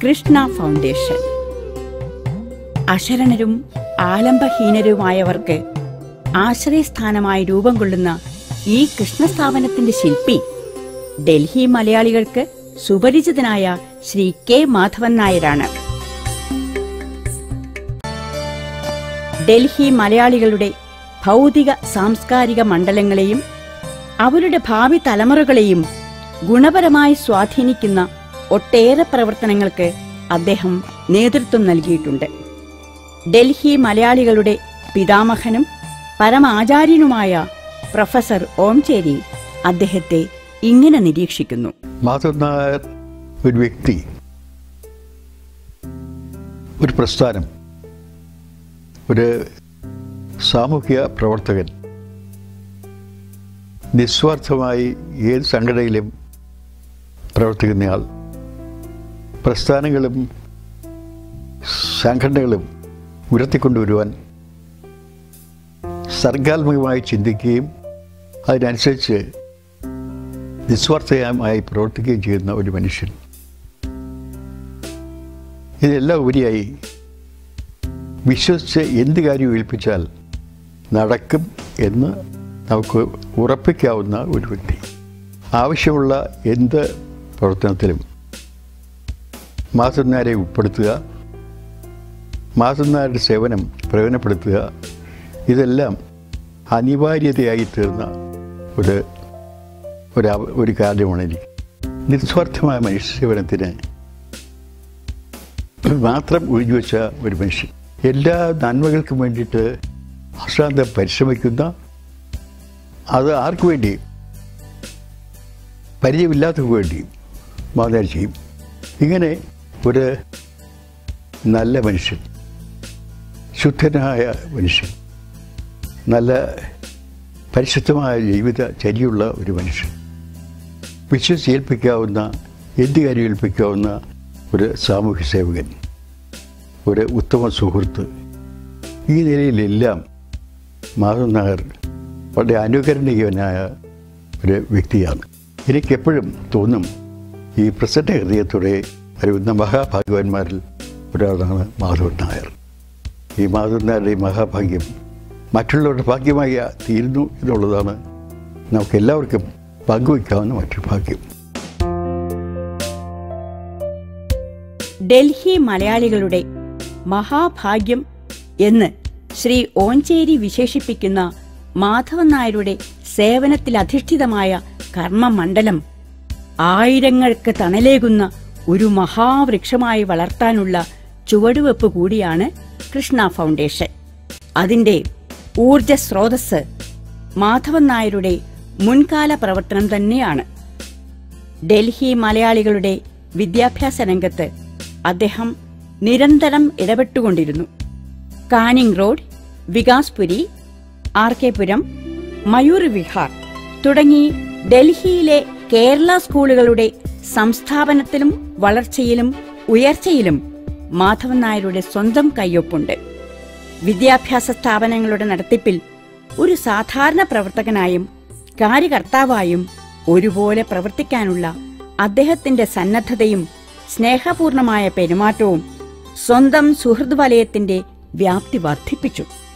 Krishna foundation അശരണരും ആലംബഹീനരുമായവർക്ക് ആശ്രയസ്ഥാനമായി രൂപം കൊള്ളുന്ന ഈ കൃഷ്ണസ്ഥാപനത്തിന്റെ ശില്പി ഡൽഹി മലയാളികൾക്ക് സുപരിചിതനായ ശ്രീ കെ മാധവൻ നായരാണ് ഡൽഹി മലയാളികളുടെ ഭൗതിക സാംസ്കാരിക മണ്ഡലങ്ങളെയും അവരുടെ ഭാവി തലമുറകളെയും ഗുണപരമായി സ്വാധീനിക്കുന്ന ഒട്ടേറെ പ്രവർത്തനങ്ങൾക്ക് അദ്ദേഹം നേതൃത്വം നൽകിയിട്ടുണ്ട് ഡൽഹി മലയാളികളുടെ പിതാമഹനും പരമാചാര്യനുമായ പ്രൊഫസർ ഓംചേരി അദ്ദേഹത്തെ ഇങ്ങനെ നിരീക്ഷിക്കുന്നു മാധവൻ നായർ ഒരു വ്യക്തി ഒരു പ്രസ്ഥാനം ഒരു സാമൂഹ്യ പ്രവർത്തകൻ നിസ്വാർത്ഥമായി ഏത് സംഘടനയിലും പ്രവർത്തിക്കുന്നയാൾ പ്രസ്ഥാനങ്ങളും സംഘടനകളും ഉയർത്തിക്കൊണ്ടുവരുവാൻ സർഗാത്മകമായി ചിന്തിക്കുകയും അതിനനുസരിച്ച് നിസ്വാർത്ഥമായി പ്രവർത്തിക്കുകയും ചെയ്യുന്ന ഒരു മനുഷ്യൻ ഇതെല്ലാം ഉപരിയായി വിശ്വസിച്ച് എന്ത് കാര്യം ഏൽപ്പിച്ചാൽ നടക്കും എന്ന് നമുക്ക് ഉറപ്പിക്കാവുന്ന ഒരു വ്യക്തി ആവശ്യമുള്ള എന്ത് പ്രവർത്തനത്തിലും മാസന്നാരെ ഉൾപ്പെടുത്തുക മാസന്നാരുടെ സേവനം പ്രയോജനപ്പെടുത്തുക ഇതെല്ലാം അനിവാര്യതയായി തീർന്ന ഒരു ഒരു അവ- ഒരു കാര്യമാണ് എനിക്ക് നിസ്വാർത്ഥമായ മനുഷ്യസേവനത്തിന് മാത്രം ഒഴിഞ്ഞുവെച്ച ഒരു മനുഷ്യൻ എല്ലാ നന്മകൾക്കും വേണ്ടിയിട്ട് അശ്രാന്തം പരിശ്രമിക്കുന്ന അത് ആർക്കു വേണ്ടി പരിചയമില്ലാത്തവർക്ക് വേണ്ടി മാതാരി ചെയ്യും ഇങ്ങനെ ഒരു നല്ല മനുഷ്യൻ ശുദ്ധനായ മനുഷ്യൻ നല്ല പരിശുദ്ധമായ ജീവിത ചര്യയുള്ള ഒരു മനുഷ്യൻ വിശ്വസിച്ച് ഏൽപ്പിക്കാവുന്ന എന്ത് കാര്യം ഏൽപ്പിക്കാവുന്ന ഒരു സാമൂഹ്യ സേവകൻ ഒരു ഉത്തമ സുഹൃത്ത് ഈ നിലയിലെല്ലാം മാധവൻ നായർ വളരെ അനുകരണീയനായ ഒരു വ്യക്തിയാണ് എനിക്കെപ്പോഴും തോന്നും ഈ പ്രസന്ന ഹൃദയത്തോടെ വരുന്ന മഹാഭാഗ്യവാന്മാരിൽ ഒരാളാണ് മാധവൻ നായർ ഈ മാധവൻ നായരുടെ ഈ മഹാഭാഗ്യം മറ്റുള്ളവരുടെ ഭാഗ്യമായി തീരുന്നു എന്നുള്ളതാണ് നമുക്ക് എല്ലാവർക്കും പങ്കുവയ്ക്കാവുന്ന മറ്റൊരു ഭാഗ്യം ഡൽഹി മലയാളികളുടെ മഹാഭാഗ്യം എന്ന് ശ്രീ ഓഞ്ചേരി വിശേഷിപ്പിക്കുന്ന മാധവൻ നായരുടെ സേവനത്തിൽ അധിഷ്ഠിതമായ കർമ്മമണ്ഡലം ആയിരങ്ങൾക്ക് തണലേകുന്ന ഒരു മഹാവൃക്ഷമായി വളർത്താനുള്ള ചുവടുവെപ്പ് കൂടിയാണ് കൃഷ്ണ ഫൗണ്ടേഷൻ അതിന്റെ ഊർജ സ്രോതസ് മാധവൻ നായരുടെ മുൻകാല പ്രവർത്തനം തന്നെയാണ് ഡൽഹി മലയാളികളുടെ വിദ്യാഭ്യാസ രംഗത്ത് അദ്ദേഹം നിരന്തരം ഇടപെട്ടുകൊണ്ടിരുന്നു Canning road Vikaspuri R K Puram Mayur Vihar തുടങ്ങി ഡൽഹിയിലെ കേരള സ്കൂളുകളുടെ സംസ്ഥാപനത്തിലും വളർച്ചയിലും ഉയർച്ചയിലും മാധവൻ നായരുടെ സ്വന്തം കയ്യൊപ്പുണ്ട് വിദ്യാഭ്യാസ സ്ഥാപനങ്ങളുടെ നടത്തിപ്പിൽ ഒരു സാധാരണ പ്രവർത്തകനായും കാര്യകർത്താവായും ഒരുപോലെ പ്രവർത്തിക്കാനുള്ള അദ്ദേഹത്തിന്റെ സന്നദ്ധതയും സ്നേഹപൂർണമായ പെരുമാറ്റവും സ്വന്തം സുഹൃദ് വലയത്തിന്റെ വ്യാപ്തി വർദ്ധിപ്പിച്ചു